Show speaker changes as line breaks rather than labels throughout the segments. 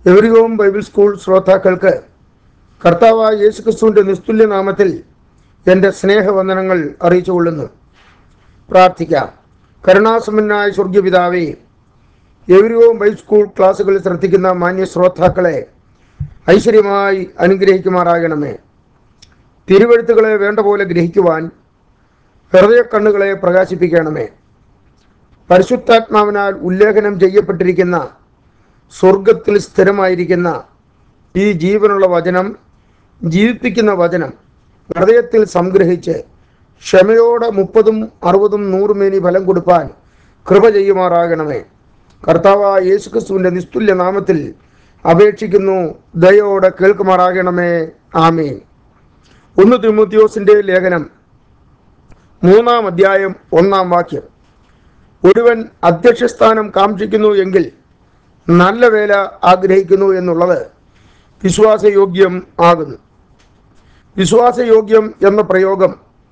എവരികോം Bible school ശ്രോതാക്കൾക്ക് കർത്താവായ യേശുക്രിസ്തുവിൻ്റെ നിസ്തുല്യ നാമത്തിൽ എൻ്റെ സ്നേഹവന്ദനങ്ങൾ അറിയിച്ചുകൊള്ളുന്നു പ്രാർത്ഥിക്കാം കരുണാസമ്പന്നായ സ്വർഗീയ പിതാവേ എവരികോം ബൈബിൾ സ്കൂൾ ക്ലാസ്സുകളിൽ ശ്രദ്ധിക്കുന്ന മാന്യ ശ്രോതാക്കളെ ഐശ്വര്യമായി അനുഗ്രഹിക്കുമാറാകണമേ തിരുവഴുത്തുകളെ വേണ്ട പോലെ ഗ്രഹിക്കുവാൻ ഹൃദയ കണ്ണുകളെ പ്രകാശിപ്പിക്കണമേ പരിശുദ്ധാത്മാവിനാൽ ഉല്ലേഖനം ചെയ്യപ്പെട്ടിരിക്കുന്ന സ്വർഗത്തിൽ സ്ഥിരമായിരിക്കുന്ന ഈ ജീവനുള്ള വചനം ജീവിപ്പിക്കുന്ന വചനം ഹൃദയത്തിൽ സംഗ്രഹിച്ച് ക്ഷമയോടെ മുപ്പതും അറുപതും നൂറുമേനി ഫലം കൊടുപ്പാൻ കൃപ ചെയ്യുമാറാകണമേ കർത്താവായ യേശുക്രിസ്തുവിൻ്റെ നിസ്തുല്യ നാമത്തിൽ അപേക്ഷിക്കുന്നു ദയോടെ കേൾക്കുമാറാകണമേ ആമീൻ ഒന്ന് തിമോത്തിയോസിൻ്റെ ലേഖനം മൂന്നാം അധ്യായം ഒന്നാം വാക്യം ഒരുവൻ അധ്യക്ഷസ്ഥാനം കാക്ഷിക്കുന്നു എങ്കിൽ നല്ല വേല ആഗ്രഹിക്കുന്നു എന്നുള്ളത് വിശ്വാസയോഗ്യം ആകുന്നു വിശ്വാസയോഗ്യം എന്ന പ്രയോഗം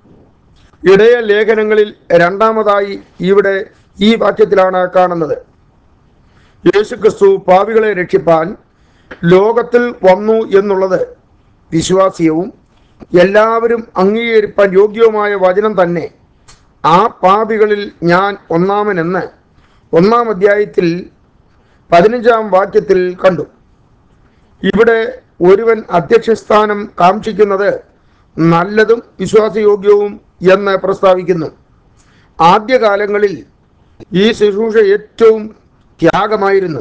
ഇടയ ലേഖനങ്ങളിൽ രണ്ടാമതായി ഇവിടെ ഈ വാക്യത്തിലാണ് കാണുന്നത് യേശുക്രിസ്തു പാവികളെ രക്ഷിപ്പാൻ ലോകത്തിൽ വന്നു എന്നുള്ളത് വിശ്വാസ്യവും എല്ലാവരും അംഗീകരിപ്പാൻ യോഗ്യവുമായ വചനം തന്നെ ആ പാപികളിൽ ഞാൻ ഒന്നാമനെന്ന് ഒന്നാം അധ്യായത്തിൽ പതിനഞ്ചാം വാക്യത്തിൽ കണ്ടു ഇവിടെ ഒരുവൻ അധ്യക്ഷസ്ഥാനം കാക്ഷിക്കുന്നത് നല്ലതും വിശ്വാസയോഗ്യവും എന്ന് പ്രസ്താവിക്കുന്നു ആദ്യകാലങ്ങളിൽ ഈ ശുശ്രൂഷ ഏറ്റവും ത്യാഗമായിരുന്നു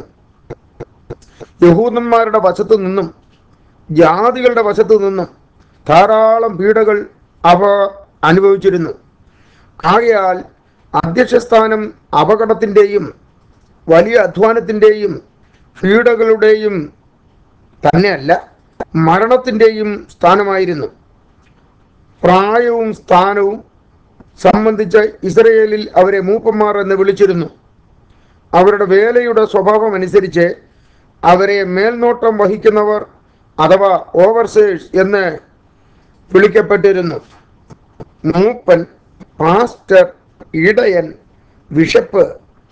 യഹൂദന്മാരുടെ വശത്തു നിന്നും ജാതികളുടെ വശത്തു നിന്നും ധാരാളം പീഡകൾ അവ അനുഭവിച്ചിരുന്നു ആകയാൽ അധ്യക്ഷസ്ഥാനം അപകടത്തിൻ്റെയും വലിയ അധ്വാനത്തിൻ്റെയും പീഡകളുടെയും തന്നെയല്ല മരണത്തിൻ്റെയും സ്ഥാനമായിരുന്നു പ്രായവും സ്ഥാനവും സംബന്ധിച്ച് ഇസ്രയേലിൽ അവരെ മൂപ്പന്മാർ എന്ന് വിളിച്ചിരുന്നു അവരുടെ വേലയുടെ സ്വഭാവം അനുസരിച്ച് അവരെ മേൽനോട്ടം വഹിക്കുന്നവർ അഥവാ ഓവർസേഴ്സ് എന്ന് വിളിക്കപ്പെട്ടിരുന്നു മൂപ്പൻ പാസ്റ്റർ ഇടയൻ ബിഷപ്പ്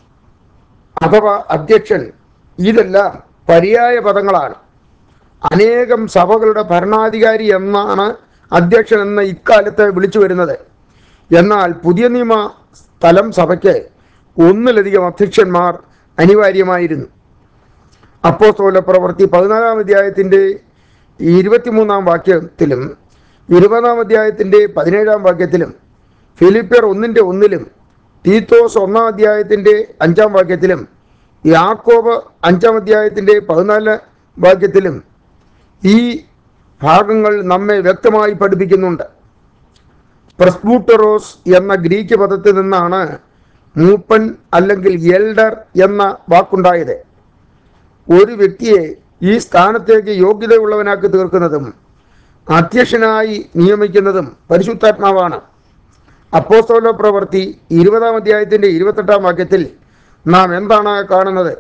അഥവാ അധ്യക്ഷൻ ഇതെല്ലാം പര്യായ പദങ്ങളാണ് അനേകം സഭകളുടെ ഭരണാധികാരി എന്നാണ് അധ്യക്ഷൻ എന്ന് ഇക്കാലത്ത് വിളിച്ചു വരുന്നത് എന്നാൽ പുതിയ നിയമ സ്ഥലം സഭയ്ക്ക് ഒന്നിലധികം അധ്യക്ഷന്മാർ അനിവാര്യമായിരുന്നു അപ്പോസ്തോല പ്രവൃത്തി പതിനാലാം അധ്യായത്തിൻ്റെ ഇരുപത്തിമൂന്നാം വാക്യത്തിലും ഇരുപതാം അധ്യായത്തിൻ്റെ പതിനേഴാം വാക്യത്തിലും ഫിലിപ്പിയർ ഒന്നിൻ്റെ ഒന്നിലും തീത്തോസ് ഒന്നാം അധ്യായത്തിൻ്റെ അഞ്ചാം വാക്യത്തിലും യാക്കോബ് അഞ്ചാം അധ്യായത്തിൻ്റെ പതിനാല് വാക്യത്തിലും ഈ ഭാഗങ്ങൾ നമ്മെ വ്യക്തമായി പഠിപ്പിക്കുന്നുണ്ട് പ്രസ്ബൂട്ടറോസ് എന്ന ഗ്രീക്ക് പദത്തിൽ നിന്നാണ് മൂപ്പൻ അല്ലെങ്കിൽ എൽഡർ എന്ന വാക്കുണ്ടായത് ഒരു വ്യക്തിയെ ഈ സ്ഥാനത്തേക്ക് യോഗ്യതയുള്ളവനാക്കി തീർക്കുന്നതും അധ്യക്ഷനായി നിയമിക്കുന്നതും പരിശുദ്ധാത്മാവാണ് അപ്പോസ്തോല പ്രവൃത്തി ഇരുപതാം അധ്യായത്തിൻ്റെ ഇരുപത്തെട്ടാം വാക്യത്തിൽ നാം എന്താണ് കാണുന്നത്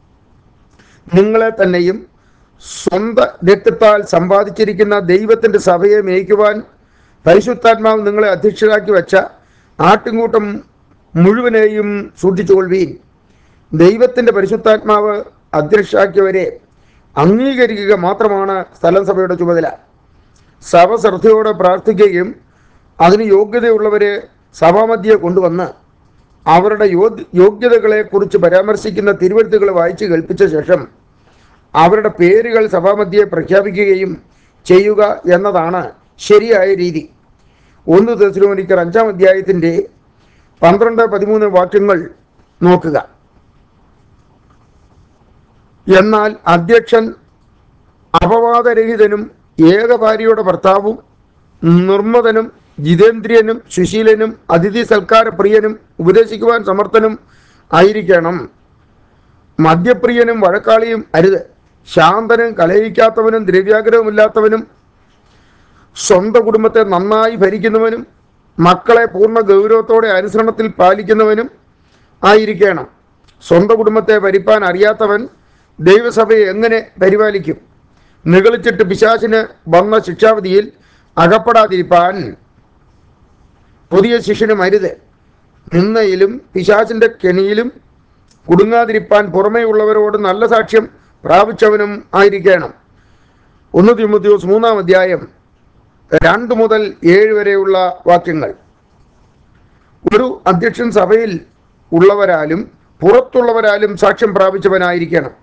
നിങ്ങളെ തന്നെയും സ്വന്തം രക്തത്താൽ സമ്പാദിച്ചിരിക്കുന്ന ദൈവത്തിൻ്റെ സഭയെ മേയ്ക്കുവാൻ പരിശുദ്ധാത്മാവ് നിങ്ങളെ അധ്യക്ഷരാക്കി വെച്ച ആട്ടിൻകൂട്ടം മുഴുവനെയും സൂക്ഷിച്ചുകൊള്ളുവീൻ ദൈവത്തിൻ്റെ പരിശുദ്ധാത്മാവ് അധ്യക്ഷരാക്കിയവരെ അംഗീകരിക്കുക മാത്രമാണ് സ്ഥലം സഭയുടെ ചുമതല സഭ ശ്രദ്ധയോടെ പ്രാർത്ഥിക്കുകയും അതിന് യോഗ്യതയുള്ളവരെ സഭാമധ്യയെ കൊണ്ടുവന്ന് അവരുടെ യോഗ്യ യോഗ്യതകളെക്കുറിച്ച് പരാമർശിക്കുന്ന തിരുവഴുത്തുകൾ വായിച്ച് കേൾപ്പിച്ച ശേഷം അവരുടെ പേരുകൾ സഭാമധ്യയെ പ്രഖ്യാപിക്കുകയും ചെയ്യുക എന്നതാണ് ശരിയായ രീതി ഒന്ന് തെസ്ലോനിക്കർ അഞ്ചാം അധ്യായത്തിൻ്റെ പന്ത്രണ്ട് പതിമൂന്ന് വാക്യങ്ങൾ നോക്കുക എന്നാൽ അധ്യക്ഷൻ അപവാദരഹിതനും ഏകഭാര്യയുടെ ഭർത്താവും നിർമ്മതനും ജിതേന്ദ്രിയനും സുശീലനും അതിഥി സൽക്കാര പ്രിയനും ഉപദേശിക്കുവാൻ സമർത്ഥനും ആയിരിക്കണം മദ്യപ്രിയനും വഴക്കാളിയും അരുത് ശാന്തനും കലഹിക്കാത്തവനും ദ്രവ്യാഗ്രഹമില്ലാത്തവനും സ്വന്തം കുടുംബത്തെ നന്നായി ഭരിക്കുന്നവനും മക്കളെ പൂർണ്ണ ഗൗരവത്തോടെ അനുസരണത്തിൽ പാലിക്കുന്നവനും ആയിരിക്കണം സ്വന്തം കുടുംബത്തെ ഭരിപ്പാൻ അറിയാത്തവൻ ദൈവസഭയെ എങ്ങനെ പരിപാലിക്കും നിഗളിച്ചിട്ട് പിശാചിന് വന്ന ശിക്ഷാവിധിയിൽ അകപ്പെടാതിരിപ്പാൻ പുതിയ ശിഷ്യനും അരുത് നിന്നയിലും പിശാചിൻ്റെ കെണിയിലും കുടുങ്ങാതിരിപ്പാൻ പുറമേയുള്ളവരോട് നല്ല സാക്ഷ്യം പ്രാപിച്ചവനും ആയിരിക്കണം ഒന്ന് തിമുത്തിയോസ് മൂന്നാം അധ്യായം രണ്ട് മുതൽ ഏഴ് വരെയുള്ള വാക്യങ്ങൾ ഒരു അധ്യക്ഷൻ സഭയിൽ ഉള്ളവരാലും പുറത്തുള്ളവരാലും സാക്ഷ്യം പ്രാപിച്ചവനായിരിക്കണം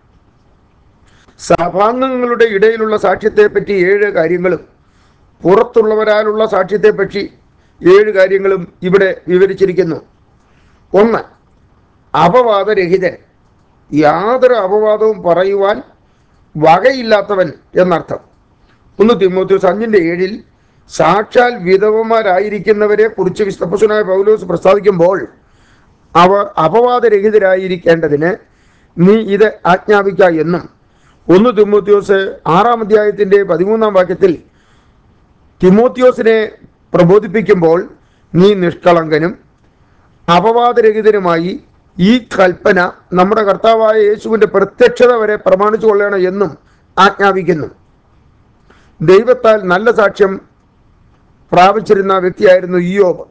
സഭാംഗങ്ങളുടെ ഇടയിലുള്ള സാക്ഷ്യത്തെപ്പറ്റി ഏഴ് കാര്യങ്ങളും പുറത്തുള്ളവരാലുള്ള സാക്ഷ്യത്തെപ്പറ്റി ഏഴ് കാര്യങ്ങളും ഇവിടെ വിവരിച്ചിരിക്കുന്നു ഒന്ന് അപവാദരഹിതൻ യാതൊരു അപവാദവും പറയുവാൻ വകയില്ലാത്തവൻ എന്നർത്ഥം ഒന്ന് തിമോത്യോസ് അഞ്ചിൻ്റെ ഏഴിൽ സാക്ഷാൽ വിധവമാരായിരിക്കുന്നവരെ കുറിച്ച് വിസ്തപ്പസുനായ പൗലോസ് പ്രസ്താവിക്കുമ്പോൾ അവർ അപവാദരഹിതരായിരിക്കേണ്ടതിന് നീ ഇത് ആജ്ഞാപിക്ക എന്നും ഒന്ന് തിമോത്യോസ് ആറാം അധ്യായത്തിൻ്റെ പതിമൂന്നാം വാക്യത്തിൽ തിമോത്യോസിനെ പ്രബോധിപ്പിക്കുമ്പോൾ നീ നിഷ്കളങ്കനും അപവാദരഹിതനുമായി ഈ കൽപ്പന നമ്മുടെ കർത്താവായ യേശുവിൻ്റെ പ്രത്യക്ഷത വരെ പ്രമാണിച്ചു കൊള്ളണം എന്നും ആജ്ഞാപിക്കുന്നു ദൈവത്താൽ നല്ല സാക്ഷ്യം പ്രാപിച്ചിരുന്ന വ്യക്തിയായിരുന്നു ഇയോബ്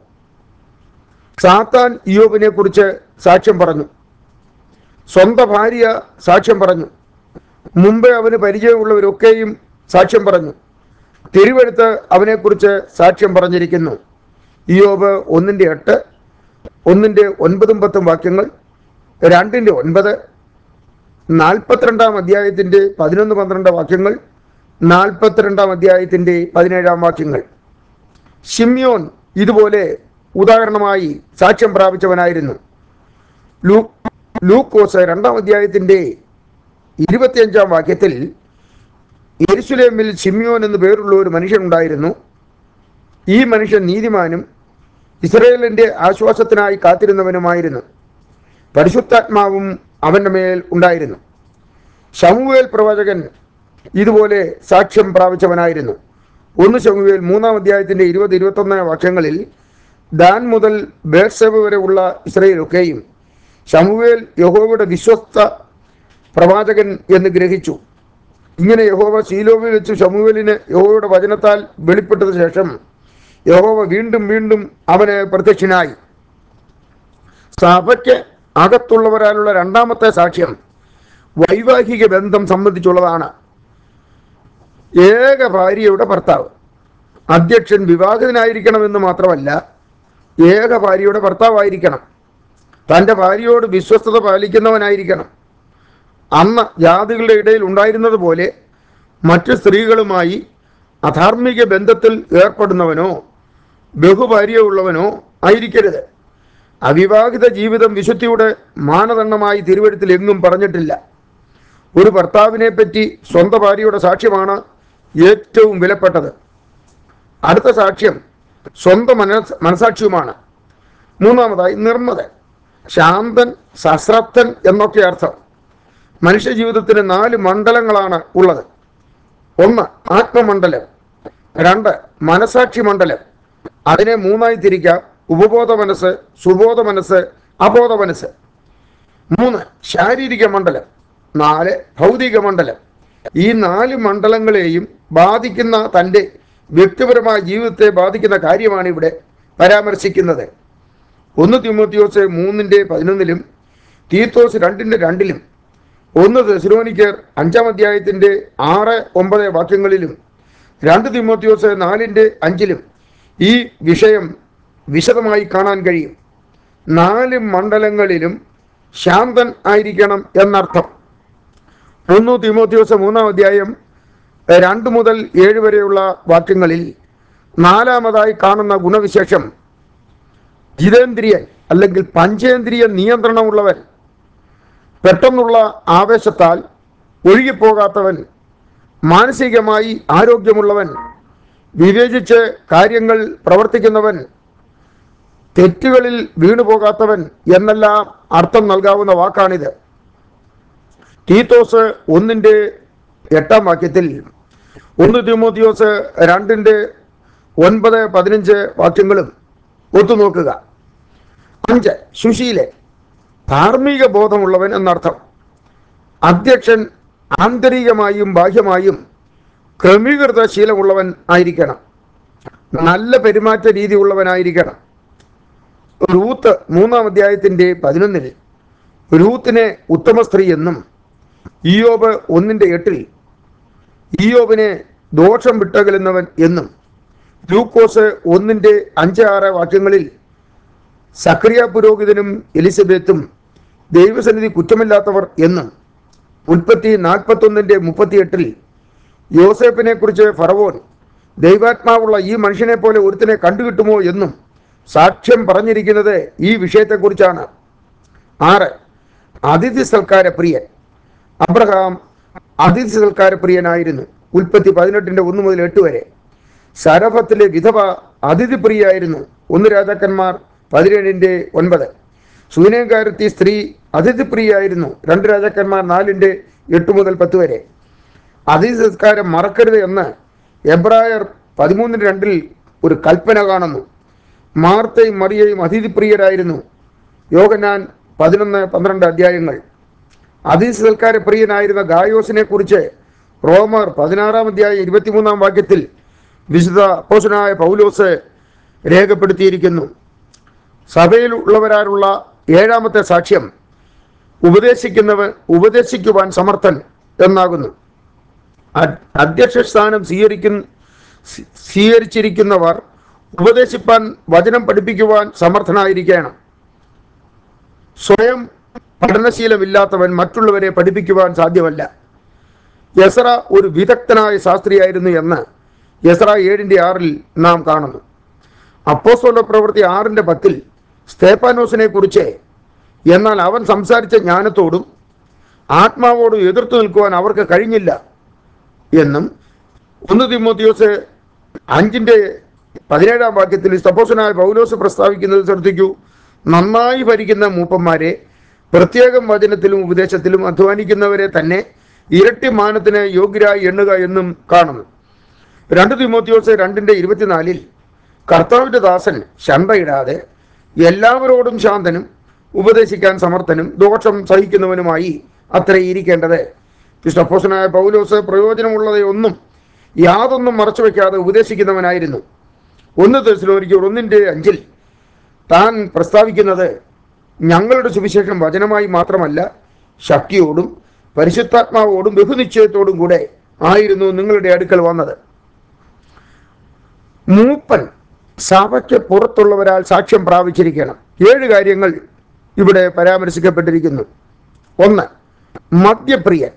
സാത്താൻ ഇയോബിനെ കുറിച്ച് സാക്ഷ്യം പറഞ്ഞു സ്വന്തം ഭാര്യ സാക്ഷ്യം പറഞ്ഞു മുമ്പേ അവന് പരിചയമുള്ളവരൊക്കെയും സാക്ഷ്യം പറഞ്ഞു തിരുവെടുത്ത് അവനെക്കുറിച്ച് സാക്ഷ്യം പറഞ്ഞിരിക്കുന്നു ഇയോബ് ഒന്നിൻ്റെ എട്ട് ഒന്നിൻ്റെ ഒൻപതും പത്തും വാക്യങ്ങൾ രണ്ടിൻ്റെ ഒൻപത് നാൽപ്പത്തിരണ്ടാം അധ്യായത്തിൻ്റെ പതിനൊന്ന് പന്ത്രണ്ട് വാക്യങ്ങൾ നാൽപ്പത്തിരണ്ടാം അധ്യായത്തിൻ്റെ പതിനേഴാം വാക്യങ്ങൾ ഷിമ്യോൻ ഇതുപോലെ ഉദാഹരണമായി സാക്ഷ്യം പ്രാപിച്ചവനായിരുന്നു ലൂ ലൂക്കോസ് രണ്ടാം അധ്യായത്തിൻ്റെ ഇരുപത്തിയഞ്ചാം വാക്യത്തിൽ യെരുസലേമിൽ ഷിമ്യോൻ എന്ന് പേരുള്ള ഒരു മനുഷ്യനുണ്ടായിരുന്നു ഈ മനുഷ്യൻ നീതിമാനും ഇസ്രയേലിൻ്റെ ആശ്വാസത്തിനായി കാത്തിരുന്നവനുമായിരുന്നു പരിശുദ്ധാത്മാവും അവൻ്റെ മേൽ ഉണ്ടായിരുന്നു ശമുവേൽ പ്രവാചകൻ ഇതുപോലെ സാക്ഷ്യം പ്രാപിച്ചവനായിരുന്നു ഒന്ന് ശമുവേൽ മൂന്നാം അധ്യായത്തിൻ്റെ ഇരുപത് ഇരുപത്തൊന്ന് വാക്യങ്ങളിൽ ദാൻ മുതൽ ബേർസേബ വരെ ഉള്ള ഇസ്രയേലൊക്കെയും ശമുവേൽ യഹോവയുടെ വിശ്വസ്ത പ്രവാചകൻ എന്ന് ഗ്രഹിച്ചു ഇങ്ങനെ യഹോവ ശീലോവിൽ വെച്ച് ശമുവേലിന് യഹോവയുടെ വചനത്താൽ വെളിപ്പെട്ടതിന് ശേഷം യഹോവ വീണ്ടും വീണ്ടും അവന് പ്രത്യക്ഷനായി സഭയ്ക്ക് അകത്തുള്ളവരാലുള്ള രണ്ടാമത്തെ സാക്ഷ്യം വൈവാഹിക ബന്ധം സംബന്ധിച്ചുള്ളതാണ് ഏക ഭാര്യയുടെ ഭർത്താവ് അധ്യക്ഷൻ വിവാഹിതനായിരിക്കണമെന്ന് മാത്രമല്ല ഏക ഭാര്യയുടെ ഭർത്താവായിരിക്കണം തൻ്റെ ഭാര്യയോട് വിശ്വസ്തത പാലിക്കുന്നവനായിരിക്കണം അന്ന് ജാതികളുടെ ഇടയിൽ ഉണ്ടായിരുന്നത് പോലെ മറ്റ് സ്ത്രീകളുമായി അധാർമിക ബന്ധത്തിൽ ഏർപ്പെടുന്നവനോ ബഹുഭാര്യയുള്ളവനോ ആയിരിക്കരുത് അവിവാഹിത ജീവിതം വിശുദ്ധിയുടെ മാനദണ്ഡമായി തിരുവഴുത്തിൽ എങ്ങും പറഞ്ഞിട്ടില്ല ഒരു ഭർത്താവിനെ പറ്റി സ്വന്തം ഭാര്യയുടെ സാക്ഷ്യമാണ് ഏറ്റവും വിലപ്പെട്ടത് അടുത്ത സാക്ഷ്യം സ്വന്തം മനസ് മനസാക്ഷിയുമാണ് മൂന്നാമതായി നിർമ്മതൻ ശാന്തൻ സശ്രദ്ധൻ എന്നൊക്കെ അർത്ഥം മനുഷ്യ ജീവിതത്തിന് നാല് മണ്ഡലങ്ങളാണ് ഉള്ളത് ഒന്ന് ആത്മമണ്ഡലം രണ്ട് മനസാക്ഷി മണ്ഡലം അതിനെ മൂന്നായി തിരിക്കാം ഉപബോധ മനസ്സ് സുബോധ മനസ്സ് അബോധ മനസ്സ് മൂന്ന് ശാരീരിക മണ്ഡലം നാല് ഭൗതിക മണ്ഡലം ഈ നാല് മണ്ഡലങ്ങളെയും ബാധിക്കുന്ന തൻ്റെ വ്യക്തിപരമായ ജീവിതത്തെ ബാധിക്കുന്ന കാര്യമാണ് ഇവിടെ പരാമർശിക്കുന്നത് ഒന്ന് തിമോത്തിയോസ് മൂന്നിൻ്റെ പതിനൊന്നിലും തീത്തോസ് രണ്ടിൻ്റെ രണ്ടിലും ഒന്ന് തെസ്ലോനിക്കർ അഞ്ചാം അധ്യായത്തിൻ്റെ ആറ് ഒമ്പത് വാക്യങ്ങളിലും രണ്ട് തിമോത്തിയോസ് നാലിൻ്റെ അഞ്ചിലും ഈ വിഷയം വിശദമായി കാണാൻ കഴിയും നാല് മണ്ഡലങ്ങളിലും ശാന്തൻ ആയിരിക്കണം എന്നർത്ഥം ഒന്ന് തിമോത്തിയോസ് മൂന്നാം അധ്യായം രണ്ട് മുതൽ ഏഴ് വരെയുള്ള വാക്യങ്ങളിൽ നാലാമതായി കാണുന്ന ഗുണവിശേഷം ജിതേന്ദ്രിയൻ അല്ലെങ്കിൽ പഞ്ചേന്ദ്രിയ നിയന്ത്രണമുള്ളവൻ പെട്ടെന്നുള്ള ആവേശത്താൽ ഒഴുകിപ്പോകാത്തവൻ മാനസികമായി ആരോഗ്യമുള്ളവൻ വിവേചിച്ച് കാര്യങ്ങൾ പ്രവർത്തിക്കുന്നവൻ തെറ്റുകളിൽ വീണുപോകാത്തവൻ എന്നെല്ലാം അർത്ഥം നൽകാവുന്ന വാക്കാണിത് തീത്തോസ് ഒന്നിൻ്റെ എട്ടാം വാക്യത്തിൽ ഒന്ന് തിമോത്തിയോസ് രണ്ടിൻ്റെ ഒൻപത് പതിനഞ്ച് വാക്യങ്ങളും ഒത്തുനോക്കുക അഞ്ച് സുശീലെ ധാർമ്മിക ബോധമുള്ളവൻ എന്നർത്ഥം അധ്യക്ഷൻ ആന്തരികമായും ബാഹ്യമായും ക്രമീകൃത ശീലമുള്ളവൻ ആയിരിക്കണം നല്ല പെരുമാറ്റ രീതി ഉള്ളവനായിരിക്കണം റൂത്ത് മൂന്നാം അധ്യായത്തിൻ്റെ പതിനൊന്നിൽ റൂത്തിനെ ഉത്തമ സ്ത്രീ എന്നും ഇയോബ് ഒന്നിൻ്റെ എട്ടിൽ ഇയോബിനെ ദോഷം വിട്ടകലുന്നവൻ എന്നും ലൂക്കോസ് ഒന്നിൻ്റെ അഞ്ച് ആറ് വാക്യങ്ങളിൽ സക്രിയ പുരോഹിതനും എലിസബത്തും ദൈവസന്നിധി കുറ്റമില്ലാത്തവർ എന്നും ഉൽപ്പത്തി നാൽപ്പത്തൊന്നിൻ്റെ മുപ്പത്തിയെട്ടിൽ യോസേപ്പിനെ കുറിച്ച് ഫറവോൻ ദൈവാത്മാവുള്ള ഈ മനുഷ്യനെ പോലെ ഒരുത്തിനെ കണ്ടുകിട്ടുമോ എന്നും സാക്ഷ്യം പറഞ്ഞിരിക്കുന്നത് ഈ വിഷയത്തെക്കുറിച്ചാണ് ആറ് അതിഥി സൽക്കാര പ്രിയൻ അബ്രഹാം അതിഥി സൽക്കാര പ്രിയനായിരുന്നു ഉൽപ്പത്തി പതിനെട്ടിൻ്റെ ഒന്ന് മുതൽ എട്ട് വരെ സരഫത്തിലെ വിധവ അതിഥിപ്രിയായിരുന്നു ഒന്ന് രാജാക്കന്മാർ പതിനേഴിൻ്റെ ഒൻപത് സൂനേകാരത്തി സ്ത്രീ അതിഥിപ്രിയായിരുന്നു രണ്ട് രാജാക്കന്മാർ നാലിൻ്റെ എട്ട് മുതൽ പത്ത് വരെ അതിഥി സത്കാരം മറക്കരുത് എന്ന് എബ്രായർ പതിമൂന്നിന് രണ്ടിൽ ഒരു കൽപ്പന കാണുന്നു മാർത്തയും മറിയയും അതിഥിപ്രിയരായിരുന്നു യോഗനാൻ പതിനൊന്ന് പന്ത്രണ്ട് അധ്യായങ്ങൾ അതിഥി സൽക്കാര പ്രിയനായിരുന്ന ഗായോസിനെ കുറിച്ച് റോമർ പതിനാറാം അധ്യായം ഇരുപത്തിമൂന്നാം വാക്യത്തിൽ വിശുദ്ധ അപ്പോസനായ പൗലോസ് രേഖപ്പെടുത്തിയിരിക്കുന്നു സഭയിലുള്ളവരാലുള്ള ഏഴാമത്തെ സാക്ഷ്യം ഉപദേശിക്കുന്നവൻ ഉപദേശിക്കുവാൻ സമർത്ഥൻ എന്നാകുന്നു അ- അധ്യക്ഷ സ്ഥാനം സ്വീകരിക്കുന്ന സ്വീ- സ്വീകരിച്ചിരിക്കുന്നവർ ഉപദേശിപ്പാൻ വചനം പഠിപ്പിക്കുവാൻ സമർത്ഥനായിരിക്കണം സ്വയം പഠനശീലമില്ലാത്തവൻ മറ്റുള്ളവരെ പഠിപ്പിക്കുവാൻ സാധ്യമല്ല യസറ ഒരു വിദഗ്ധനായ ശാസ്ത്രിയായിരുന്നു എന്ന് യസറ ഏഴിൻ്റെ ആറിൽ നാം കാണുന്നു അപ്പോസ്തല പ്രവൃത്തി ആറിൻ്റെ പത്തിൽ സ്തേപ്പാനോസിനെ കുറിച്ച് എന്നാൽ അവൻ സംസാരിച്ച ജ്ഞാനത്തോടും ആത്മാവോടും എതിർത്തു നിൽക്കുവാൻ അവർക്ക് കഴിഞ്ഞില്ല എന്നും ഒന്ന് തിമോത്തിയോസ് അഞ്ചിൻ്റെ പതിനേഴാം വാക്യത്തിൽ സപ്പോസനായ പൗലോസ് പ്രസ്താവിക്കുന്നത് ശ്രദ്ധിക്കൂ നന്നായി ഭരിക്കുന്ന മൂപ്പന്മാരെ പ്രത്യേകം വചനത്തിലും ഉപദേശത്തിലും അധ്വാനിക്കുന്നവരെ തന്നെ ഇരട്ടി മാനത്തിന് യോഗ്യരായി എണ്ണുക എന്നും കാണുന്നു രണ്ട് തിമോത്തിയോസ് രണ്ടിൻ്റെ ഇരുപത്തിനാലിൽ കർത്താവിൻ്റെ ദാസൻ ശണ്ടയിടാതെ എല്ലാവരോടും ശാന്തനും ഉപദേശിക്കാൻ സമർത്ഥനും ദോഷം സഹിക്കുന്നവനുമായി അത്ര ഇരിക്കേണ്ടത് വിശ്വപ്പോസനായ പൗലോസ് പ്രയോജനമുള്ളതെ ഒന്നും യാതൊന്നും മറച്ചു വയ്ക്കാതെ ഉപദേശിക്കുന്നവനായിരുന്നു ഒന്ന് തെസ്ലോനിക്കർ ഒന്നിൻ്റെ അഞ്ചിൽ താൻ പ്രസ്താവിക്കുന്നത് ഞങ്ങളുടെ സുവിശേഷം വചനമായി മാത്രമല്ല ശക്തിയോടും പരിശുദ്ധാത്മാവോടും ബഹുനിശ്ചയത്തോടും കൂടെ ആയിരുന്നു നിങ്ങളുടെ അടുക്കൽ വന്നത് മൂപ്പൻ സഭയ്ക്ക് പുറത്തുള്ളവരാൽ സാക്ഷ്യം പ്രാപിച്ചിരിക്കണം ഏഴ് കാര്യങ്ങൾ ഇവിടെ പരാമർശിക്കപ്പെട്ടിരിക്കുന്നു ഒന്ന് മദ്യപ്രിയൻ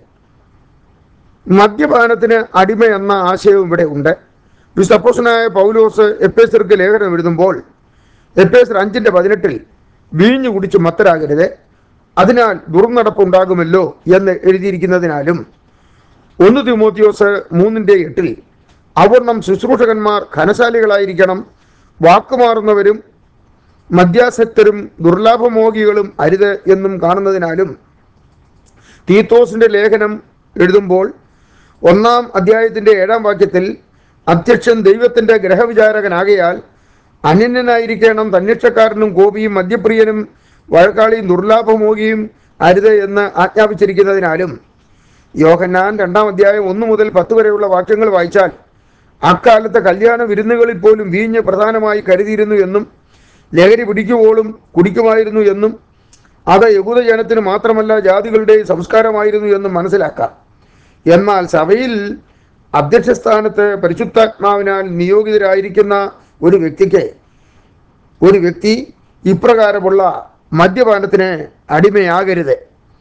മദ്യപാനത്തിന് അടിമ എന്ന ആശയവും ഇവിടെ ഉണ്ട് വിസ്തപ്പോസനായ പൗലോസ് എപ്പേസർക്ക് ലേഖനം എഴുതുമ്പോൾ എപ്പേസർ അഞ്ചിൻ്റെ പതിനെട്ടിൽ വീഞ്ഞു കുടിച്ച് മത്തരാകരുത് അതിനാൽ ദുർനടപ്പുണ്ടാകുമല്ലോ എന്ന് എഴുതിയിരിക്കുന്നതിനാലും ഒന്ന് തിമോത്തിയോസ് മൂന്നിൻ്റെ എട്ടിൽ അവർണം ശുശ്രൂഷകന്മാർ ഘനശാലികളായിരിക്കണം വാക്കുമാറുന്നവരും മദ്യാസക്തരും ദുർലാഭമോഹികളും അരുത് എന്നും കാണുന്നതിനാലും തീത്തോസിന്റെ ലേഖനം എഴുതുമ്പോൾ ഒന്നാം അധ്യായത്തിന്റെ ഏഴാം വാക്യത്തിൽ അധ്യക്ഷൻ ദൈവത്തിന്റെ ഗ്രഹവിചാരകനാകയാൽ അനന്യനായിരിക്കണം തന്നിഷ്ടക്കാരനും കോപിയും മദ്യപ്രിയനും വഴക്കാളിയും ദുർലാഭമോഹിയും അരുത് എന്ന് ആജ്ഞാപിച്ചിരിക്കുന്നതിനാലും യോഹന്നാൻ രണ്ടാം അധ്യായം ഒന്ന് മുതൽ പത്ത് വരെയുള്ള വാക്യങ്ങൾ വായിച്ചാൽ അക്കാലത്തെ കല്യാണ വിരുന്നുകളിൽ പോലും വീഞ്ഞ് പ്രധാനമായി കരുതിയിരുന്നു എന്നും ലഹരി പിടിക്കുവോളും കുടിക്കുമായിരുന്നു എന്നും അത് യഹൂദ ജനത്തിന് മാത്രമല്ല ജാതികളുടെ സംസ്കാരമായിരുന്നു എന്നും മനസ്സിലാക്കാം എന്നാൽ സഭയിൽ അധ്യക്ഷസ്ഥാനത്ത് പരിശുദ്ധാത്മാവിനാൽ നിയോഗിതരായിരിക്കുന്ന ഒരു വ്യക്തിക്ക് ഒരു വ്യക്തി ഇപ്രകാരമുള്ള മദ്യപാനത്തിന് അടിമയാകരുത്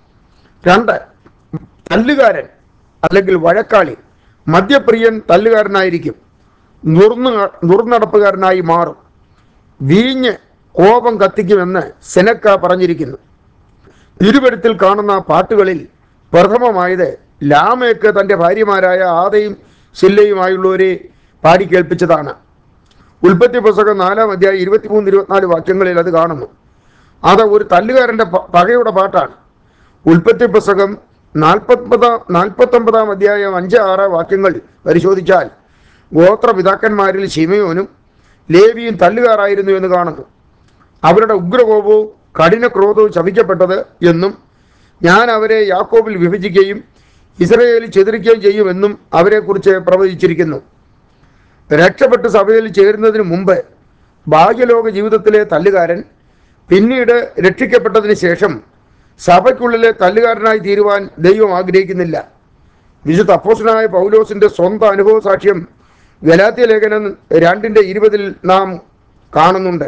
രണ്ട് തല്ലുകാരൻ അല്ലെങ്കിൽ വഴക്കാളി മദ്യപ്രിയൻ തല്ലുകാരനായിരിക്കും നുറുന്നു നുറുനടപ്പുകാരനായി മാറും വീഞ്ഞ് കോപം കത്തിക്കുമെന്ന് സെനക്ക പറഞ്ഞിരിക്കുന്നു തിരുവരുത്തിൽ കാണുന്ന പാട്ടുകളിൽ പ്രഥമമായത് ലാമയ്ക്ക് തൻ്റെ ഭാര്യമാരായ ആദയും ശില്ലയുമായുള്ളവരെ പാടി കേൾപ്പിച്ചതാണ് ഉൽപ്പത്തി പുസ്തകം നാലാം അധ്യായം ഇരുപത്തിമൂന്ന് ഇരുപത്തിനാല് വാക്യങ്ങളിൽ അത് കാണുന്നു അത് ഒരു തല്ലുകാരൻ്റെ പ- പകയുടെ പാട്ടാണ് ഉൽപ്പത്തി പുസ്തകം നാൽപ്പത്തൊമ്പതാം നാൽപ്പത്തൊമ്പതാം അധ്യായം അഞ്ച് ആറ് വാക്യങ്ങൾ പരിശോധിച്ചാൽ ഗോത്രപിതാക്കന്മാരിൽ ശിമയോനും ലേവിയും തല്ലുകാരായിരുന്നു എന്ന് കാണുന്നു അവരുടെ ഉഗ്രകോപവും കഠിന ക്രോധവും ശപിക്കപ്പെട്ടത് എന്നും ഞാൻ അവരെ യാക്കോബിൽ വിഭജിക്കുകയും ഇസ്രയേലിൽ ചെതിരിക്കുകയും ചെയ്യുമെന്നും അവരെക്കുറിച്ച് പ്രവചിച്ചിരിക്കുന്നു രക്ഷപ്പെട്ട് സഭയിൽ ചേരുന്നതിന് മുമ്പ് ബാഹ്യലോക ജീവിതത്തിലെ തല്ലുകാരൻ പിന്നീട് രക്ഷിക്കപ്പെട്ടതിന് ശേഷം സഭയ്ക്കുള്ളിലെ തല്ലുകാരനായി തീരുവാൻ ദൈവം ആഗ്രഹിക്കുന്നില്ല വിശുദ്ധ അപ്പോസ്റ്റനായ പൗലോസിന്റെ സ്വന്തം അനുഭവ സാക്ഷ്യം ഗലാത്യ ലേഖനം രണ്ടിന്റെ ഇരുപതിൽ നാം കാണുന്നുണ്ട്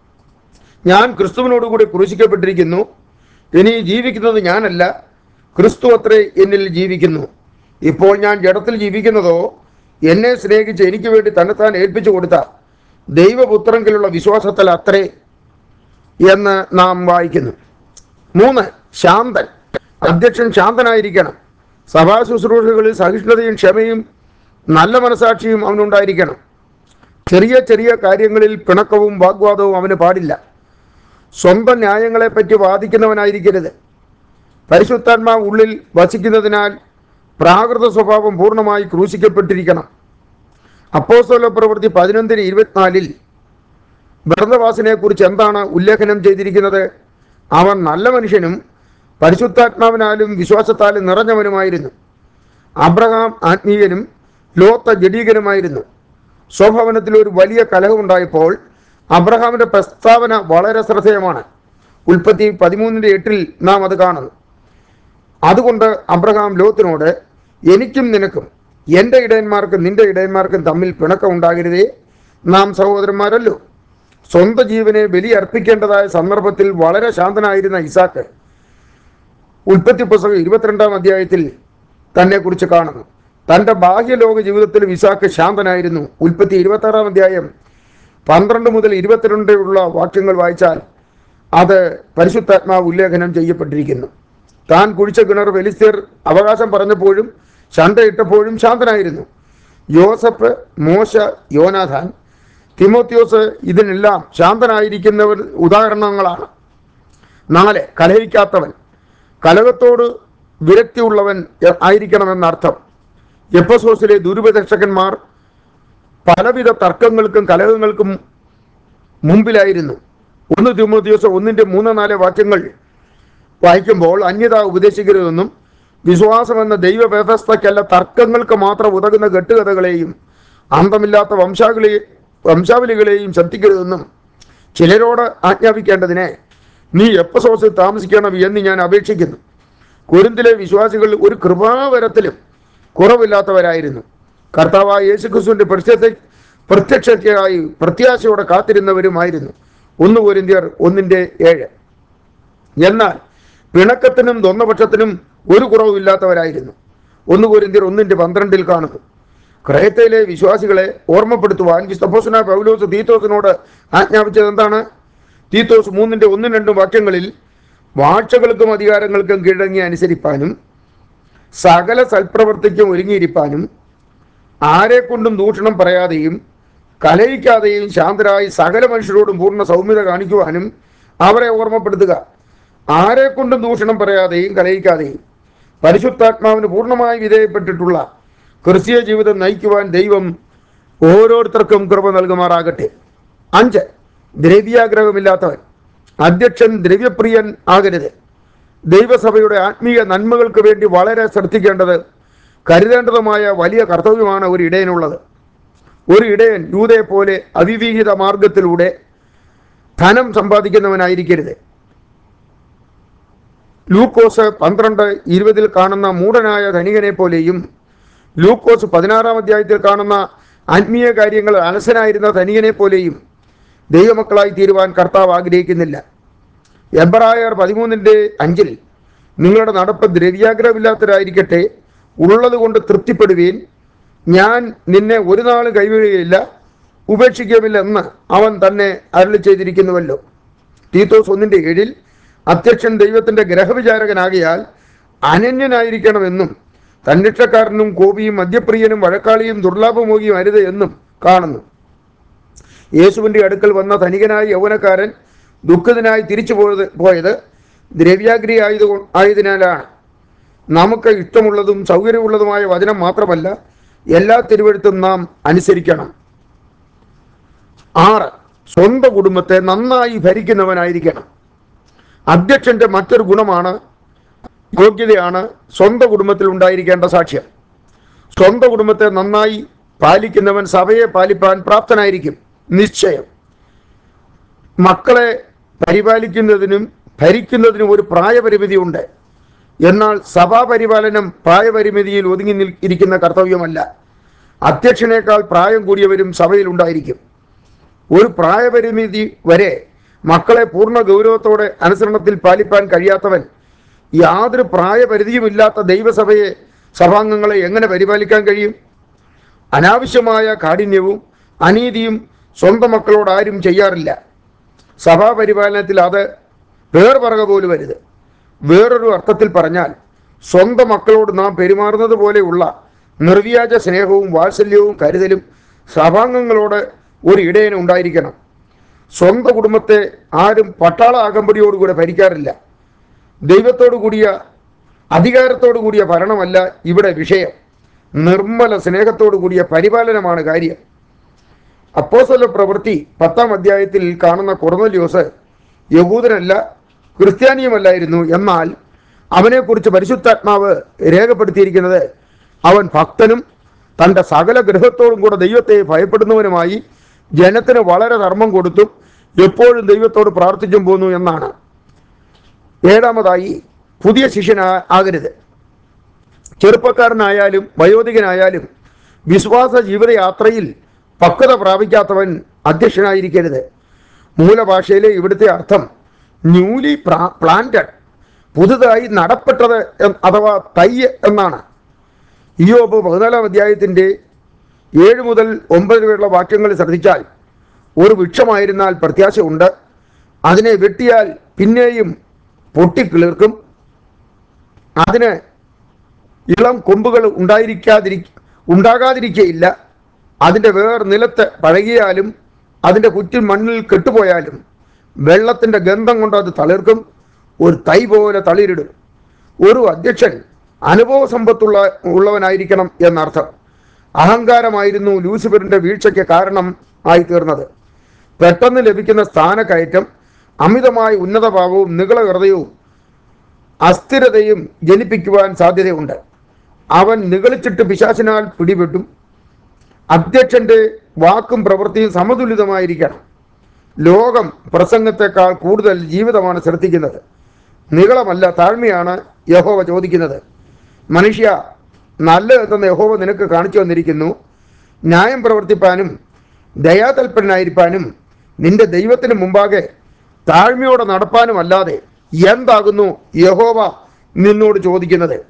ഞാൻ ക്രിസ്തുവിനോടുകൂടി ക്രൂശിക്കപ്പെട്ടിരിക്കുന്നു ഇനി ജീവിക്കുന്നത് ഞാനല്ല ക്രിസ്തു അത്രേ എന്നിൽ ജീവിക്കുന്നു ഇപ്പോൾ ഞാൻ ജഡത്തിൽ ജീവിക്കുന്നതോ എന്നെ സ്നേഹിച്ച് എനിക്ക് വേണ്ടി തന്നെത്താൻ ഏൽപ്പിച്ചു കൊടുത്ത ദൈവപുത്രങ്കിലുള്ള വിശ്വാസത്തിൽ അത്രേ എന്ന് നാം വായിക്കുന്നു മൂന്ന് ശാന്തൻ അധ്യക്ഷൻ ശാന്തനായിരിക്കണം സഭാ ശുശ്രൂഷകളിൽ സഹിഷ്ണുതയും ക്ഷമയും നല്ല മനസാക്ഷിയും അവനുണ്ടായിരിക്കണം ചെറിയ ചെറിയ കാര്യങ്ങളിൽ പിണക്കവും വാഗ്വാദവും അവന് പാടില്ല സ്വന്തം ന്യായങ്ങളെപ്പറ്റി വാദിക്കുന്നവനായിരിക്കരുത് പരിശുദ്ധാത്മാവ് ഉള്ളിൽ വസിക്കുന്നതിനാൽ പ്രാകൃത സ്വഭാവം പൂർണ്ണമായി ക്രൂശിക്കപ്പെട്ടിരിക്കണം അപ്പോസ്തല പ്രവൃത്തി പതിനൊന്നിന് ഇരുപത്തിനാലിൽ ഭരതവാസിനെ കുറിച്ച് എന്താണ് ഉല്ലേഖനം ചെയ്തിരിക്കുന്നത് അവൻ നല്ല മനുഷ്യനും പരിശുദ്ധാത്മാവിനാലും വിശ്വാസത്താലും നിറഞ്ഞവനുമായിരുന്നു അബ്രഹാം ആത്മീയനും ലോത്ത ജഡീകനുമായിരുന്നു സ്വഭവനത്തിൽ ഒരു വലിയ കലഹമുണ്ടായപ്പോൾ അബ്രഹാമിന്റെ പ്രസ്താവന വളരെ ശ്രദ്ധേയമാണ് ഉൽപ്പത്തി പതിമൂന്നിന്റെ എട്ടിൽ നാം അത് കാണുന്നു അതുകൊണ്ട് അബ്രഹാം ലോത്തിനോട് എനിക്കും നിനക്കും എൻ്റെ ഇടയന്മാർക്കും നിന്റെ ഇടയന്മാർക്കും തമ്മിൽ പിണക്കം ഉണ്ടാകരുതേ നാം സഹോദരന്മാരല്ലോ സ്വന്തം ജീവനെ ബലി അർപ്പിക്കേണ്ടതായ സന്ദർഭത്തിൽ വളരെ ശാന്തനായിരുന്ന ഇസാക്ക് ഉൽപ്പത്തി പുസ്തകം ഇരുപത്തിരണ്ടാം അധ്യായത്തിൽ തന്നെ കുറിച്ച് കാണുന്നു തൻ്റെ ബാഹ്യലോക ജീവിതത്തിലും ഇസാക്ക് ശാന്തനായിരുന്നു ഉൽപ്പത്തി ഇരുപത്തി ആറാം അധ്യായം പന്ത്രണ്ട് മുതൽ ഇരുപത്തിരണ്ട് ഉള്ള വാക്യങ്ങൾ വായിച്ചാൽ അത് പരിശുദ്ധാത്മാവ് ഉല്ലേഖനം ചെയ്യപ്പെട്ടിരിക്കുന്നു താൻ കുഴിച്ച കിണർ ഫെലിസ്തീർ അവകാശം പറഞ്ഞപ്പോഴും ശണ്ടയിട്ടപ്പോഴും ശാന്തനായിരുന്നു യോസഫ് മോശ യോനാഥാൻ തിമോത്യോസ് ഇതിനെല്ലാം ശാന്തനായിരിക്കുന്നവർ ഉദാഹരണങ്ങളാണ് നാല് കലഹിക്കാത്തവൻ കലഹത്തോട് വിരക്തിയുള്ളവൻ ആയിരിക്കണമെന്നർത്ഥം എപ്പസോസിലെ ദുരുപദക്ഷകന്മാർ പലവിധ തർക്കങ്ങൾക്കും കലഹങ്ങൾക്കും മുമ്പിലായിരുന്നു ഒന്ന് തിമോത്യോസ് ഒന്നിൻ്റെ മൂന്ന് നാല് വാക്യങ്ങൾ വായിക്കുമ്പോൾ അന്യത ഉപദേശിക്കരുതെന്നും വിശ്വാസമെന്ന ദൈവവ്യവസ്ഥയ്ക്കല്ല തർക്കങ്ങൾക്ക് മാത്രം ഉതകുന്ന കെട്ടുകഥകളെയും അന്തമില്ലാത്ത വംശാവലി വംശാവലികളെയും ശ്രദ്ധിക്കരുതെന്നും ചിലരോട് ആജ്ഞാപിക്കേണ്ടതിനെ നീ എപ്പസോസിൽ താമസിക്കണം എന്ന് ഞാൻ അപേക്ഷിക്കുന്നു കുരുന്തിലെ വിശ്വാസികൾ ഒരു കൃപാവരത്തിലും കുറവില്ലാത്തവരായിരുന്നു കർത്താവായ യേശുക്രിസ്തുവിന്റെ പ്രത്യക്ഷ പ്രത്യക്ഷതയായി പ്രത്യാശയോടെ കാത്തിരുന്നവരുമായിരുന്നു ഒന്ന് കോരിന്ത്യർ ഒന്നിൻ്റെ ഏഴ് എന്നാൽ പിണക്കത്തിനും ദ്വന്ദ്പക്ഷത്തിനും ഒരു കുറവുമില്ലാത്തവരായിരുന്നു ഒന്ന് കോരിന്ത്യർ ഒന്നിൻ്റെ പന്ത്രണ്ടിൽ കാണുന്നു ക്രയത്തയിലെ വിശ്വാസികളെ ഓർമ്മപ്പെടുത്തുവാൻ വിസ്തപ്പോസന പൗലോസ് തീത്തോസിനോട് ആജ്ഞാപിച്ചത് എന്താണ് തീത്തോസ് മൂന്നിൻ്റെ ഒന്നും രണ്ടും വാക്യങ്ങളിൽ വാഴ്ചകൾക്കും അധികാരങ്ങൾക്കും കീഴടങ്ങി അനുസരിപ്പാനും സകല സൽപ്രവർത്തിക്കും ഒരുങ്ങിയിരിപ്പാനും ആരെക്കൊണ്ടും ദൂഷണം പറയാതെയും കലയിക്കാതെയും ശാന്തരായി സകല മനുഷ്യരോടും പൂർണ്ണ സൗമ്യത കാണിക്കുവാനും അവരെ ഓർമ്മപ്പെടുത്തുക ആരെക്കൊണ്ടും ദൂഷണം പറയാതെയും കലയിക്കാതെയും പരിശുദ്ധാത്മാവിന് പൂർണ്ണമായി വിധേയപ്പെട്ടിട്ടുള്ള ക്രിസ്തീയ ജീവിതം നയിക്കുവാൻ ദൈവം ഓരോരുത്തർക്കും കൃപ നൽകുമാറാകട്ടെ അഞ്ച് ദ്രവ്യാഗ്രഹമില്ലാത്തവൻ അധ്യക്ഷൻ ദ്രവ്യപ്രിയൻ ആകരുത് ദൈവസഭയുടെ ആത്മീയ നന്മകൾക്ക് വേണ്ടി വളരെ ശ്രദ്ധിക്കേണ്ടത് കരുതേണ്ടതുമായ വലിയ കർത്തവ്യമാണ് ഒരു ഇടയനുള്ളത് ഒരു ഇടയൻ യൂതയെ പോലെ അവിവിഹിത മാർഗത്തിലൂടെ ധനം സമ്പാദിക്കുന്നവനായിരിക്കരുത് ലൂക്കോസ് പന്ത്രണ്ട് ഇരുപതിൽ കാണുന്ന മൂഢനായ ധനികനെ പോലെയും ലൂക്കോസ് പതിനാറാം അധ്യായത്തിൽ കാണുന്ന ആത്മീയ കാര്യങ്ങൾ അലസനായിരുന്ന ധനികനെ പോലെയും ദൈവമക്കളായി തീരുവാൻ കർത്താവ് ആഗ്രഹിക്കുന്നില്ല എബ്രായർ പതിമൂന്നിൻ്റെ അഞ്ചിൽ നിങ്ങളുടെ നടപ്പ് ദ്രവ്യാഗ്രഹമില്ലാത്തവരായിരിക്കട്ടെ ഉള്ളത് കൊണ്ട് തൃപ്തിപ്പെടുവീൻ ഞാൻ നിന്നെ ഒരു നാളും കൈവിടുകയില്ല ഉപേക്ഷിക്കുകയുമില്ല എന്ന് അവൻ തന്നെ അരുളി ചെയ്തിരിക്കുന്നുവല്ലോ തീത്തോസ് ഒന്നിൻ്റെ ഏഴിൽ അധ്യക്ഷൻ ദൈവത്തിൻ്റെ ഗ്രഹവിചാരകനാകിയാൽ അനന്യനായിരിക്കണമെന്നും തന്നിഷ്ടക്കാരനും കോപിയും മദ്യപ്രിയനും വഴക്കാളിയും ദുർലാഭമോകിയും അരുത് എന്നും കാണുന്നു യേശുവിൻ്റെ അടുക്കൽ വന്ന ധനികനായ യൗവനക്കാരൻ ദുഃഖിതനായി തിരിച്ചു പോയത് പോയത് ദ്രവ്യാഗ്രി ആയത് ആയതിനാലാണ് നമുക്ക് ഇഷ്ടമുള്ളതും സൗകര്യമുള്ളതുമായ വചനം മാത്രമല്ല എല്ലാ തിരുവഴുത്തും നാം അനുസരിക്കണം ആറ് സ്വന്തം കുടുംബത്തെ നന്നായി ഭരിക്കുന്നവനായിരിക്കണം അധ്യക്ഷന്റെ മറ്റൊരു ഗുണമാണ് യോഗ്യതയാണ് സ്വന്തം കുടുംബത്തിൽ ഉണ്ടായിരിക്കേണ്ട സാക്ഷ്യം സ്വന്തം കുടുംബത്തെ നന്നായി പാലിക്കുന്നവൻ സഭയെ പാലിപ്പാൻ പ്രാപ്തനായിരിക്കും നിശ്ചയം മക്കളെ പരിപാലിക്കുന്നതിനും ഭരിക്കുന്നതിന് ഒരു പ്രായപരിമിതിയുണ്ട് എന്നാൽ സഭാപരിപാലനം പ്രായപരിമിതിയിൽ ഒതുങ്ങി നിൽ ഇരിക്കുന്ന കർത്തവ്യമല്ല അധ്യക്ഷനേക്കാൾ പ്രായം കൂടിയവരും സഭയിൽ ഉണ്ടായിരിക്കും ഒരു പ്രായപരിമിതി വരെ മക്കളെ പൂർണ്ണ ഗൗരവത്തോടെ അനുസരണത്തിൽ പാലിപ്പാൻ കഴിയാത്തവൻ യാതൊരു പ്രായപരിധിയുമില്ലാത്ത ദൈവസഭയെ സഭാംഗങ്ങളെ എങ്ങനെ പരിപാലിക്കാൻ കഴിയും അനാവശ്യമായ കാഠിന്യവും അനീതിയും സ്വന്തം മക്കളോട് ആരും ചെയ്യാറില്ല സഭാപരിപാലനത്തിൽ അത് വേർ പറക പോലും വരുത് വേറൊരു അർത്ഥത്തിൽ പറഞ്ഞാൽ സ്വന്തം മക്കളോട് നാം പെരുമാറുന്നത് പോലെയുള്ള നിർവ്യാജ സ്നേഹവും വാത്സല്യവും കരുതലും സഭാംഗങ്ങളോട് ഒരു ഇടയന് ഉണ്ടായിരിക്കണം സ്വന്തം കുടുംബത്തെ ആരും പട്ടാള അകമ്പടിയോടുകൂടെ ഭരിക്കാറില്ല ദൈവത്തോടു കൂടിയ അധികാരത്തോടു കൂടിയ ഭരണമല്ല ഇവിടെ വിഷയം നിർമ്മല സ്നേഹത്തോടു കൂടിയ പരിപാലനമാണ് കാര്യം അപ്പോസ്തല പ്രവൃത്തി പത്താം അധ്യായത്തിൽ കാണുന്ന കൊറന്നല്യോസ് യഹൂദനല്ല ക്രിസ്ത്യാനിയുമല്ലായിരുന്നു എന്നാൽ അവനെക്കുറിച്ച് പരിശുദ്ധാത്മാവ് രേഖപ്പെടുത്തിയിരിക്കുന്നത് അവൻ ഭക്തനും തൻ്റെ സകല ഗൃഹത്തോടും കൂടെ ദൈവത്തെ ഭയപ്പെടുന്നവനുമായി ജനത്തിന് വളരെ ധർമ്മം കൊടുത്തും എപ്പോഴും ദൈവത്തോട് പ്രാർത്ഥിച്ചും പോന്നു എന്നാണ് ഏഴാമതായി പുതിയ ശിഷ്യനാ ആകരുത് ചെറുപ്പക്കാരനായാലും വയോധികനായാലും വിശ്വാസ ജീവിതയാത്രയിൽ പക്വത പ്രാപിക്കാത്തവൻ അധ്യക്ഷനായിരിക്കരുത് മൂലഭാഷയിലെ ഇവിടുത്തെ അർത്ഥം ന്യൂലി പ്ലാന്റഡ് പുതുതായി നടപ്പെട്ടത് എന്ന് അഥവാ തൈ എന്നാണ് ഇയോബ് പതിനാലാം അധ്യായത്തിൻ്റെ ഏഴ് മുതൽ ഒമ്പത് വരെയുള്ള വാക്യങ്ങൾ ശ്രദ്ധിച്ചാൽ ഒരു വൃക്ഷമായിരുന്നാൽ പ്രത്യാശയുണ്ട് അതിനെ വെട്ടിയാൽ പിന്നെയും പൊട്ടിക്കിളിർക്കും അതിന് ഇളം കൊമ്പുകൾ ഉണ്ടായിരിക്കാതിരി ഉണ്ടാകാതിരിക്കയില്ല അതിൻ്റെ വേർ നിലത്ത് പഴകിയാലും അതിൻ്റെ കുറ്റിൽ മണ്ണിൽ കെട്ടുപോയാലും വെള്ളത്തിൻ്റെ ഗന്ധം കൊണ്ട് അത് തളിർക്കും ഒരു തൈ പോലെ തളിരിടും ഒരു അധ്യക്ഷൻ അനുഭവ സമ്പത്തുള്ള ഉള്ളവനായിരിക്കണം എന്നർത്ഥം അഹങ്കാരമായിരുന്നു ലൂസിഫറിന്റെ വീഴ്ചയ്ക്ക് കാരണം ആയി തീർന്നത് പെട്ടെന്ന് ലഭിക്കുന്ന സ്ഥാനക്കയറ്റം അമിതമായ ഉന്നതഭാവവും നികള ഹൃദയവും അസ്ഥിരതയും ജനിപ്പിക്കുവാൻ സാധ്യതയുണ്ട് അവൻ നിഗളിച്ചിട്ട് പിശാചിനാൽ പിടിപെട്ടും അധ്യക്ഷന്റെ വാക്കും പ്രവൃത്തിയും സമതുലിതമായിരിക്കണം ലോകം പ്രസംഗത്തെക്കാൾ കൂടുതൽ ജീവിതമാണ് ശ്രദ്ധിക്കുന്നത് നികളമല്ല താഴ്മയാണ് യഹോവ ചോദിക്കുന്നത് മനുഷ്യ നല്ലതെന്ന് യഹോവ നിനക്ക് കാണിച്ചു വന്നിരിക്കുന്നു ന്യായം പ്രവർത്തിപ്പാനും ദയാതൽപ്പനായിരിക്കാനും നിന്റെ ദൈവത്തിന് മുമ്പാകെ താഴ്മയോടെ നടപ്പാനും അല്ലാതെ എന്താകുന്നു യഹോവ നിന്നോട് ചോദിക്കുന്നത്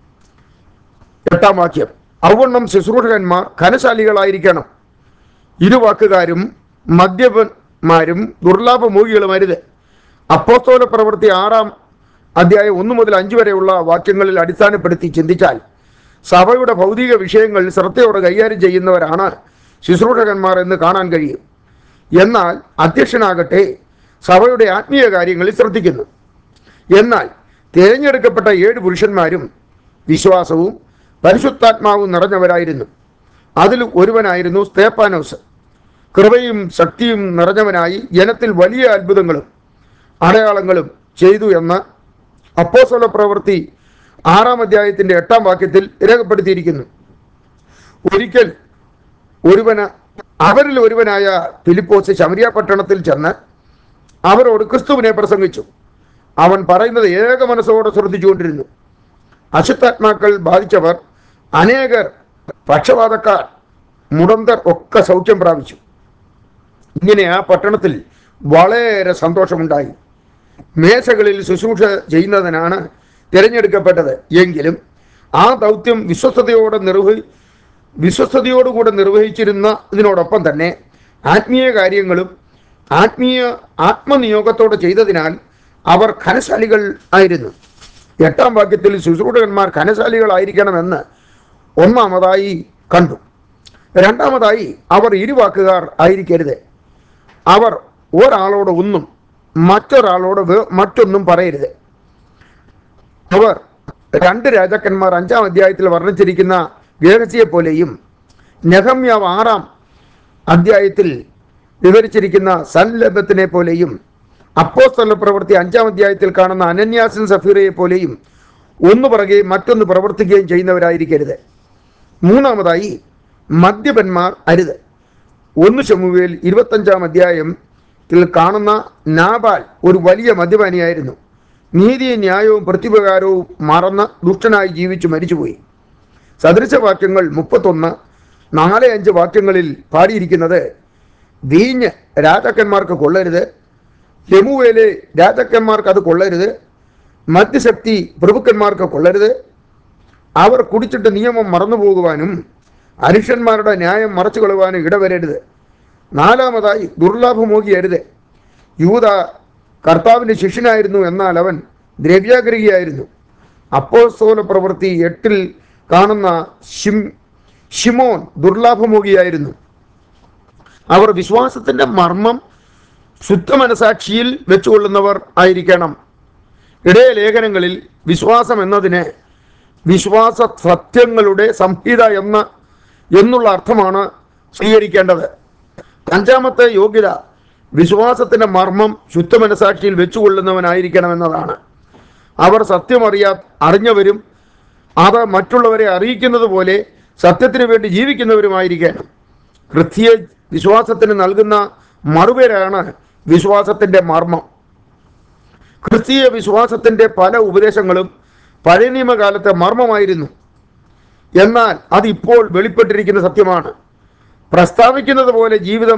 എട്ടാം വാക്യം ഔവണ്ണം ശുശ്രൂഷകന്മാർ ഘനശാലികളായിരിക്കണം ഇരുവാക്കുകാരും മദ്യപന്മാരും ദുർലാഭമോഹികളുമരുത് അപ്പോസ്തോല പ്രവൃത്തി ആറാം അധ്യായം ഒന്ന് മുതൽ അഞ്ച് വരെയുള്ള വാക്യങ്ങളിൽ അടിസ്ഥാനപ്പെടുത്തി ചിന്തിച്ചാൽ സഭയുടെ ഭൗതിക വിഷയങ്ങൾ ശ്രദ്ധയോടെ കൈകാര്യം ചെയ്യുന്നവരാണ് ശുശ്രൂഷകന്മാർ എന്ന് കാണാൻ കഴിയും എന്നാൽ അധ്യക്ഷനാകട്ടെ സഭയുടെ ആത്മീയ കാര്യങ്ങളിൽ ശ്രദ്ധിക്കുന്നു എന്നാൽ തിരഞ്ഞെടുക്കപ്പെട്ട ഏഴ് പുരുഷന്മാരും വിശ്വാസവും പരിശുദ്ധാത്മാവും നിറഞ്ഞവരായിരുന്നു അതിൽ ഒരുവനായിരുന്നു സ്തേപ്പാനോസ് കൃപയും ശക്തിയും നിറഞ്ഞവനായി ജനത്തിൽ വലിയ അത്ഭുതങ്ങളും അടയാളങ്ങളും ചെയ്തു എന്ന് അപ്പോസ്തല പ്രവൃത്തി ആറാം അധ്യായത്തിന്റെ എട്ടാം വാക്യത്തിൽ രേഖപ്പെടുത്തിയിരിക്കുന്നു ഒരിക്കൽ ഒരുവന അവരിൽ ഒരുവനായ ഫിലിപ്പോസ് ശമരിയ പട്ടണത്തിൽ ചെന്ന് അവരോട് ക്രിസ്തുവിനെ പ്രസംഗിച്ചു അവൻ പറയുന്നത് ഏക മനസ്സോടെ ശ്രദ്ധിച്ചുകൊണ്ടിരുന്നു അശുദ്ധാത്മാക്കൾ ബാധിച്ചവർ അനേകർ പക്ഷപാതക്കാർ മുടന്തർ ഒക്കെ സൗഖ്യം പ്രാപിച്ചു ഇങ്ങനെ ആ പട്ടണത്തിൽ വളരെ സന്തോഷമുണ്ടായി മേശകളിൽ ശുശ്രൂഷ ചെയ്യുന്നതിനാണ് തിരഞ്ഞെടുക്കപ്പെട്ടത് എങ്കിലും ആ ദൗത്യം വിശ്വസ്തയോടെ നിർവഹി വിശ്വസ്തയോടുകൂടെ നിർവഹിച്ചിരുന്നതിനോടൊപ്പം തന്നെ ആത്മീയ കാര്യങ്ങളും ആത്മീയ ആത്മനിയോഗത്തോടെ ചെയ്തതിനാൽ അവർ ഘനശാലികൾ ആയിരുന്നു എട്ടാം വാക്യത്തിൽ ശുശ്രൂഷകന്മാർ ഘനശാലികളായിരിക്കണമെന്ന് ഒന്നാമതായി കണ്ടു രണ്ടാമതായി അവർ ഇരുവാക്കുകാർ ആയിരിക്കരുത് അവർ ഒരാളോട് ഒന്നും മറ്റൊരാളോട് വേ- മറ്റൊന്നും പറയരുത് അവർ രണ്ട് രാജാക്കന്മാർ അഞ്ചാം അധ്യായത്തിൽ വർണ്ണിച്ചിരിക്കുന്ന ഗേഹസിയെ പോലെയും നെഹമ്യാവ് ആറാം അധ്യായത്തിൽ വിവരിച്ചിരിക്കുന്ന സൻലബത്തിനെ പോലെയും അപ്പോസ്തല പ്രവൃത്തി അഞ്ചാം അധ്യായത്തിൽ കാണുന്ന അനന്യാസിൻ സഫീറയെ പോലെയും ഒന്ന് പുറകെ മറ്റൊന്ന് പ്രവർത്തിക്കുകയും ചെയ്യുന്നവരായിരിക്കരുത് മൂന്നാമതായി മദ്യപന്മാർ അരുത് ഒന്ന് ശമുവേൽ ഇരുപത്തഞ്ചാം അധ്യായം ത്തിൽ കാണുന്ന നാബാൽ ഒരു വലിയ മദ്യപാനിയായിരുന്നു നീതിയും ന്യായവും പ്രത്യുപകാരവും മറന്ന് ദുഷ്ടനായി ജീവിച്ചു മരിച്ചുപോയി സദൃശവാക്യങ്ങൾ മുപ്പത്തൊന്ന് നാല് അഞ്ച് വാക്യങ്ങളിൽ പാടിയിരിക്കുന്നത് വീഞ്ഞ് രാജാക്കന്മാർക്ക് കൊള്ളരുത് യമുവേലെ രാജാക്കന്മാർക്ക് അത് കൊള്ളരുത് മദ്യശക്തി പ്രഭുക്കന്മാർക്ക് കൊള്ളരുത് അവർ കുടിച്ചിട്ട് നിയമം മറന്നു പോകുവാനും അരിഷന്മാരുടെ ന്യായം മറച്ചു കളവാനും ഇടവരരുത് നാലാമതായി ദുർലാഭമോകിയരുത് യൂത കർത്താവിൻ്റെ ശിഷ്യനായിരുന്നു എന്നാൽ അവൻ ദ്രവ്യാഗ്രഹിയായിരുന്നു അപ്പോസ്തോല പ്രവൃത്തി എട്ടിൽ കാണുന്ന ഷിം ഷിമോൻ ദുർലാഭമോകിയായിരുന്നു അവർ വിശ്വാസത്തിൻ്റെ മർമ്മം ശുദ്ധ മനസാക്ഷിയിൽ വെച്ചുകൊള്ളുന്നവർ ആയിരിക്കണം ഇടയ ലേഖനങ്ങളിൽ വിശ്വാസം എന്നതിന് വിശ്വാസ സത്യങ്ങളുടെ സംഹിത എന്ന എന്നുള്ള അർത്ഥമാണ് സ്വീകരിക്കേണ്ടത് അഞ്ചാമത്തെ യോഗ്യത വിശ്വാസത്തിൻ്റെ മർമ്മം ശുദ്ധ മനസാക്ഷിയിൽ വെച്ചുകൊള്ളുന്നവനായിരിക്കണമെന്നതാണ് അവർ സത്യമറിയാ അറിഞ്ഞവരും അത് മറ്റുള്ളവരെ അറിയിക്കുന്നത് പോലെ സത്യത്തിന് വേണ്ടി ജീവിക്കുന്നവരുമായിരിക്കണം ക്രിസ്തീയ വിശ്വാസത്തിന് നൽകുന്ന മറുപേരാണ് വിശ്വാസത്തിൻ്റെ മർമ്മം ക്രിസ്തീയ വിശ്വാസത്തിൻ്റെ പല ഉപദേശങ്ങളും പഴയ നിയമകാലത്തെ മർമ്മമായിരുന്നു എന്നാൽ അതിപ്പോൾ വെളിപ്പെട്ടിരിക്കുന്ന സത്യമാണ് പ്രസ്താവിക്കുന്നത് പോലെ ജീവിതം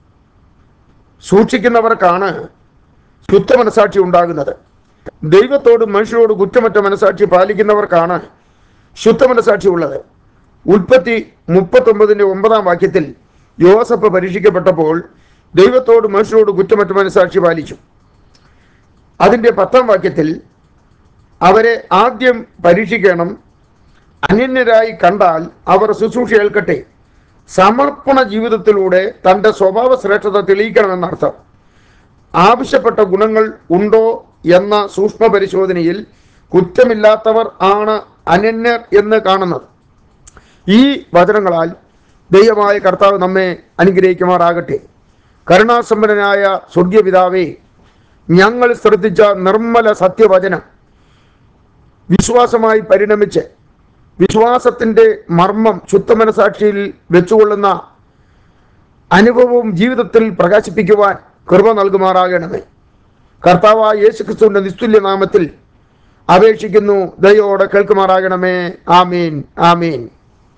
സൂക്ഷിക്കുന്നവർക്കാണ് ശുദ്ധ മനസാക്ഷി ഉണ്ടാകുന്നത് ദൈവത്തോട് മനുഷ്യരോട് കുറ്റമറ്റ മനസാക്ഷി പാലിക്കുന്നവർക്കാണ് ശുദ്ധ മനസാക്ഷി ഉള്ളത് ഉൽപ്പത്തി മുപ്പത്തൊമ്പതിൻ്റെ ഒമ്പതാം വാക്യത്തിൽ യോസഫ് പരീക്ഷിക്കപ്പെട്ടപ്പോൾ ദൈവത്തോട് മനുഷ്യരോട് കുറ്റമറ്റ മനസാക്ഷി പാലിച്ചു അതിൻ്റെ പത്താം വാക്യത്തിൽ അവരെ ആദ്യം പരീക്ഷിക്കണം അന്യന്യരായി കണ്ടാൽ അവർ ശുശ്രൂഷ ഏൽക്കട്ടെ സമർപ്പണ ജീവിതത്തിലൂടെ തൻ്റെ സ്വഭാവ ശ്രേഷ്ഠത തെളിയിക്കണമെന്നർത്ഥം ആവശ്യപ്പെട്ട ഗുണങ്ങൾ ഉണ്ടോ എന്ന സൂക്ഷ്മ പരിശോധനയിൽ കുറ്റമില്ലാത്തവർ ആണ് അനന്യർ എന്ന് കാണുന്നത് ഈ വചനങ്ങളാൽ ദൈവമായ കർത്താവ് നമ്മെ അനുഗ്രഹിക്കുമാറാകട്ടെ കരുണാസമ്പന്നനായ സ്വർഗീയ പിതാവേ ഞങ്ങൾ ശ്രദ്ധിച്ച നിർമ്മല സത്യവചനം വിശ്വാസമായി പരിണമിച്ച് വിശ്വാസത്തിൻ്റെ മർമ്മം ശുദ്ധമനസാക്ഷിയിൽ വെച്ചുകൊള്ളുന്ന അനുഭവവും ജീവിതത്തിൽ പ്രകാശിപ്പിക്കുവാൻ കൃപ നൽകുമാറാകണമേ കർത്താവായ യേശുക്രിസ്തുവിൻ്റെ നിസ്തുല്യ നാമത്തിൽ അപേക്ഷിക്കുന്നു ദയോടെ കേൾക്കുമാറാകണമേ ആമീൻ ആമീൻ